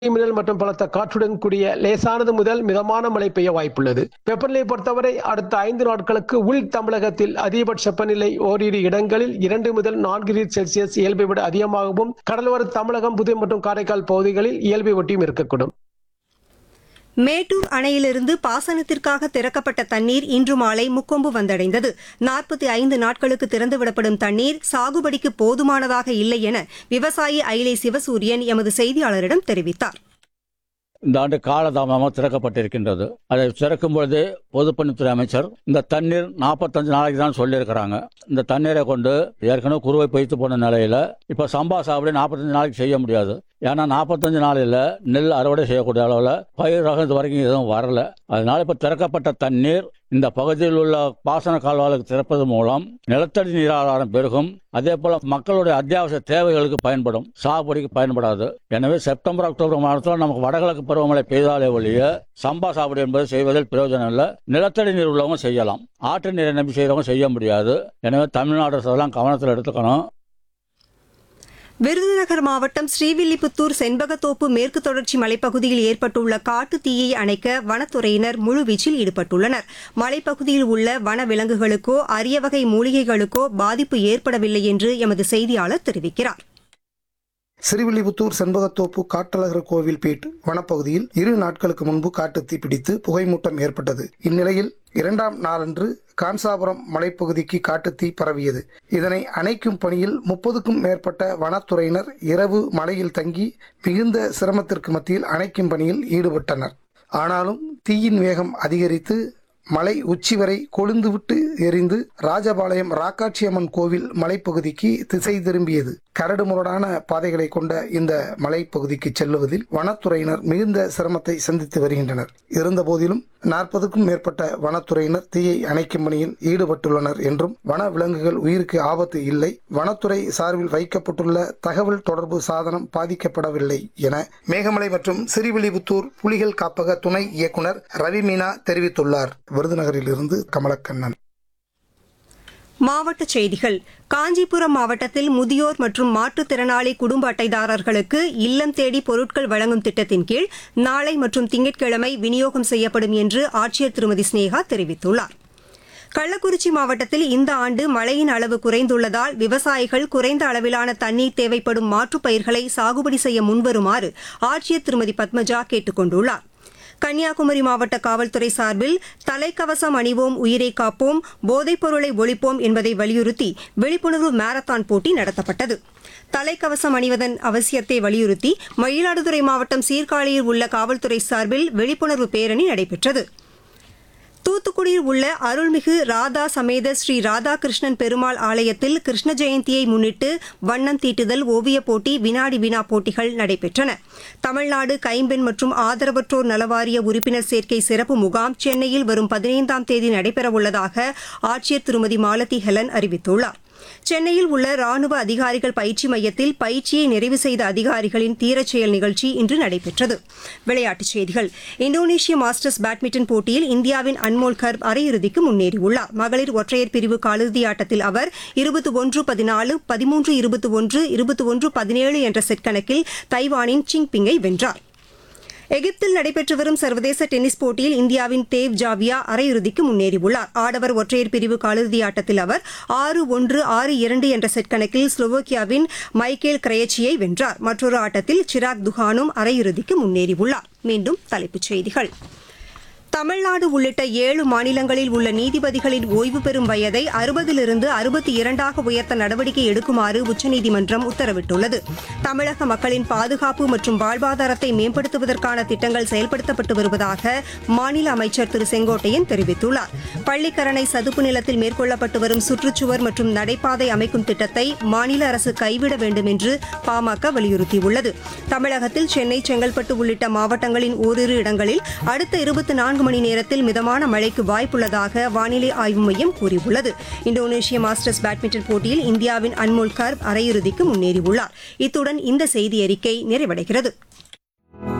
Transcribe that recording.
மின்னல் மற்றும் பலத்த காற்றுடன் கூடிய லேசானது முதல் மிதமான மழை பெய்ய வாய்ப்புள்ளது வெப்பநிலையை பொறுத்தவரை அடுத்த ஐந்து நாட்களுக்கு உள் தமிழகத்தில் அதிகபட்ச வெப்பநிலை ஓரிரு இடங்களில் இரண்டு முதல் நான்கு டிகிரி செல்சியஸ் இயல்பை விட அதிகமாகவும் கடலோர தமிழகம் புதுவை மற்றும் காரைக்கால் பகுதிகளில் இயல்பை ஒட்டியும் இருக்கக்கூடும் மேட்டூர் அணையிலிருந்து பாசனத்திற்காக திறக்கப்பட்ட தண்ணீர் இன்று மாலை முக்கொம்பு வந்தடைந்தது நாற்பத்தி ஐந்து நாட்களுக்கு திறந்துவிடப்படும் தண்ணீர் சாகுபடிக்கு போதுமானதாக இல்லை என விவசாயி ஐலை சிவசூரியன் எமது செய்தியாளரிடம் தெரிவித்தார் இந்த ஆண்டு காலதாமதமாக திறக்கப்பட்டிருக்கின்றது அதை திறக்கும் பொழுது பொதுப்பணித்துறை அமைச்சர் இந்த தண்ணீர் நாற்பத்தஞ்சு நாளைக்கு தான் சொல்லியிருக்கிறாங்க இந்த தண்ணீரை கொண்டு ஏற்கனவே குறுவை பொய்த்து போன நிலையில இப்ப சம்பா சாகுபடி நாற்பத்தஞ்சு நாளைக்கு செய்ய முடியாது ஏன்னா நாற்பத்தஞ்சு நாளில் நெல் அறுவடை செய்யக்கூடிய அளவில் பயிர் ரகம் இது வரைக்கும் எதுவும் வரல அதனால இப்ப திறக்கப்பட்ட தண்ணீர் இந்த பகுதியில் உள்ள பாசன கால்வாய்களுக்கு திறப்பது மூலம் நிலத்தடி நீர் ஆதாரம் பெருகும் அதே போல மக்களுடைய அத்தியாவசிய தேவைகளுக்கு பயன்படும் சாகுபடிக்கு பயன்படாது எனவே செப்டம்பர் அக்டோபர் மாதத்தில் நமக்கு வடகிழக்கு பருவமழை பெய்தாலே ஒழிய சம்பா சாகுபடி என்பது செய்வதில் பிரயோஜனம் இல்லை நிலத்தடி நீர் உள்ளவங்க செய்யலாம் ஆற்று நீரை நம்பி செய்யறவங்க செய்ய முடியாது எனவே தமிழ்நாடு அரசு அதெல்லாம் கவனத்தில் எடுத்துக்கணும் விருதுநகர் மாவட்டம் ஸ்ரீவில்லிபுத்தூர் செண்பகத்தோப்பு மேற்கு தொடர்ச்சி மலைப்பகுதியில் ஏற்பட்டுள்ள காட்டு தீயை அணைக்க வனத்துறையினர் முழுவீச்சில் ஈடுபட்டுள்ளனர் மலைப்பகுதியில் உள்ள வன விலங்குகளுக்கோ அரிய வகை மூலிகைகளுக்கோ பாதிப்பு ஏற்படவில்லை என்று எமது செய்தியாளர் தெரிவிக்கிறார் சிறுவில்லிபுத்தூர் செண்பகத்தோப்பு காட்டழகர் கோவில் பேட் வனப்பகுதியில் இரு நாட்களுக்கு முன்பு காட்டுத்தீ பிடித்து புகைமூட்டம் ஏற்பட்டது இந்நிலையில் இரண்டாம் நாளன்று கான்சாபுரம் மலைப்பகுதிக்கு காட்டுத்தீ பரவியது இதனை அணைக்கும் பணியில் முப்பதுக்கும் மேற்பட்ட வனத்துறையினர் இரவு மலையில் தங்கி மிகுந்த சிரமத்திற்கு மத்தியில் அணைக்கும் பணியில் ஈடுபட்டனர் ஆனாலும் தீயின் வேகம் அதிகரித்து மலை உச்சி வரை கொழுந்துவிட்டு எரிந்து ராஜபாளையம் ராக்காட்சியம்மன் கோவில் மலைப்பகுதிக்கு திசை திரும்பியது கரடுமுரடான பாதைகளை கொண்ட இந்த மலைப்பகுதிக்கு செல்லுவதில் வனத்துறையினர் மிகுந்த சிரமத்தை சந்தித்து வருகின்றனர் இருந்தபோதிலும் நாற்பதுக்கும் மேற்பட்ட வனத்துறையினர் தீயை அணைக்கும் பணியில் ஈடுபட்டுள்ளனர் என்றும் வன விலங்குகள் உயிருக்கு ஆபத்து இல்லை வனத்துறை சார்பில் வைக்கப்பட்டுள்ள தகவல் தொடர்பு சாதனம் பாதிக்கப்படவில்லை என மேகமலை மற்றும் சிறிவில்லிபுத்தூர் புலிகள் காப்பக துணை இயக்குனர் ரவி மீனா தெரிவித்துள்ளார் விருதுநகரிலிருந்து கமலக்கண்ணன் மாவட்டச் செய்திகள் காஞ்சிபுரம் மாவட்டத்தில் முதியோர் மற்றும் மாற்றுத்திறனாளி குடும்ப அட்டைதாரர்களுக்கு இல்லம் தேடி பொருட்கள் வழங்கும் திட்டத்தின் கீழ் நாளை மற்றும் திங்கட்கிழமை விநியோகம் செய்யப்படும் என்று ஆட்சியர் திருமதி ஸ்னேகா தெரிவித்துள்ளார் கள்ளக்குறிச்சி மாவட்டத்தில் இந்த ஆண்டு மழையின் அளவு குறைந்துள்ளதால் விவசாயிகள் குறைந்த அளவிலான தண்ணீர் தேவைப்படும் மாற்றுப் பயிர்களை சாகுபடி செய்ய முன்வருமாறு ஆட்சியர் திருமதி பத்மஜா கேட்டுக் கொண்டுள்ளார் கன்னியாகுமரி மாவட்ட காவல்துறை சார்பில் தலைக்கவசம் அணிவோம் உயிரை காப்போம் போதைப் பொருளை ஒழிப்போம் என்பதை வலியுறுத்தி விழிப்புணர்வு மாரத்தான் போட்டி நடத்தப்பட்டது தலைக்கவசம் அணிவதன் அவசியத்தை வலியுறுத்தி மயிலாடுதுறை மாவட்டம் சீர்காழியில் உள்ள காவல்துறை சார்பில் விழிப்புணர்வு பேரணி நடைபெற்றது தூத்துக்குடியில் உள்ள அருள்மிகு ராதா சமேத ஸ்ரீ ராதாகிருஷ்ணன் பெருமாள் ஆலயத்தில் கிருஷ்ண ஜெயந்தியை முன்னிட்டு வண்ணம் தீட்டுதல் ஓவியப் போட்டி வினாடி வினா போட்டிகள் நடைபெற்றன தமிழ்நாடு கைம்பெண் மற்றும் ஆதரவற்றோர் நலவாரிய உறுப்பினர் சேர்க்கை சிறப்பு முகாம் சென்னையில் வரும் பதினைந்தாம் தேதி நடைபெறவுள்ளதாக ஆட்சியர் திருமதி மாலதி ஹெலன் அறிவித்துள்ளார் சென்னையில் உள்ள ராணுவ அதிகாரிகள் பயிற்சி மையத்தில் பயிற்சியை நிறைவு செய்த அதிகாரிகளின் தீரச் செயல் நிகழ்ச்சி இன்று நடைபெற்றது விளையாட்டுச் செய்திகள் இந்தோனேஷிய மாஸ்டர்ஸ் பேட்மிண்டன் போட்டியில் இந்தியாவின் அன்மோல் கர்ப் அரையிறுதிக்கு முன்னேறியுள்ளார் மகளிர் ஒற்றையர் பிரிவு காலிறுதி ஆட்டத்தில் அவர் இருபத்தி ஒன்று பதினாலு பதிமூன்று இருபத்தி ஒன்று இருபத்தி ஒன்று பதினேழு என்ற செட் கணக்கில் தைவானின் சிங்பிங்கை வென்றார் எகிப்தில் நடைபெற்று வரும் சர்வதேச டென்னிஸ் போட்டியில் இந்தியாவின் தேவ் ஜாவியா அரையிறுதிக்கு முன்னேறியுள்ளார் ஆடவர் ஒற்றையர் பிரிவு காலிறுதி ஆட்டத்தில் அவர் ஆறு ஒன்று ஆறு இரண்டு என்ற செட் கணக்கில் ஸ்லோவோக்கியாவின் மைக்கேல் கிரயச்சியை வென்றார் மற்றொரு ஆட்டத்தில் சிராக் துஹானும் அரையிறுதிக்கு முன்னேறியுள்ளார் மீண்டும் தலைப்புச் செய்திகள் தமிழ்நாடு உள்ளிட்ட ஏழு மாநிலங்களில் உள்ள நீதிபதிகளின் ஓய்வு பெறும் வயதை அறுபதிலிருந்து அறுபத்தி இரண்டாக உயர்த்த நடவடிக்கை எடுக்குமாறு உச்சநீதிமன்றம் உத்தரவிட்டுள்ளது தமிழக மக்களின் பாதுகாப்பு மற்றும் வாழ்வாதாரத்தை மேம்படுத்துவதற்கான திட்டங்கள் செயல்படுத்தப்பட்டு வருவதாக மாநில அமைச்சர் திரு செங்கோட்டையன் தெரிவித்துள்ளார் பள்ளிக்கரணை சதுப்பு நிலத்தில் மேற்கொள்ளப்பட்டு வரும் சுற்றுச்சுவர் மற்றும் நடைபாதை அமைக்கும் திட்டத்தை மாநில அரசு கைவிட வேண்டும் என்று பாமக வலியுறுத்தியுள்ளது தமிழகத்தில் சென்னை செங்கல்பட்டு உள்ளிட்ட மாவட்டங்களின் ஓரிரு இடங்களில் அடுத்த இருபத்தி நான்கு மணி நேரத்தில் மிதமான மழைக்கு வாய்ப்புள்ளதாக வானிலை ஆய்வு மையம் கூறியுள்ளது இந்தோனேஷிய மாஸ்டர்ஸ் பேட்மிண்டன் போட்டியில் இந்தியாவின் அன்மோல் கர்ப் அரையிறுதிக்கு முன்னேறியுள்ளார் இத்துடன் இந்த செய்தி அறிக்கை நிறைவடைகிறது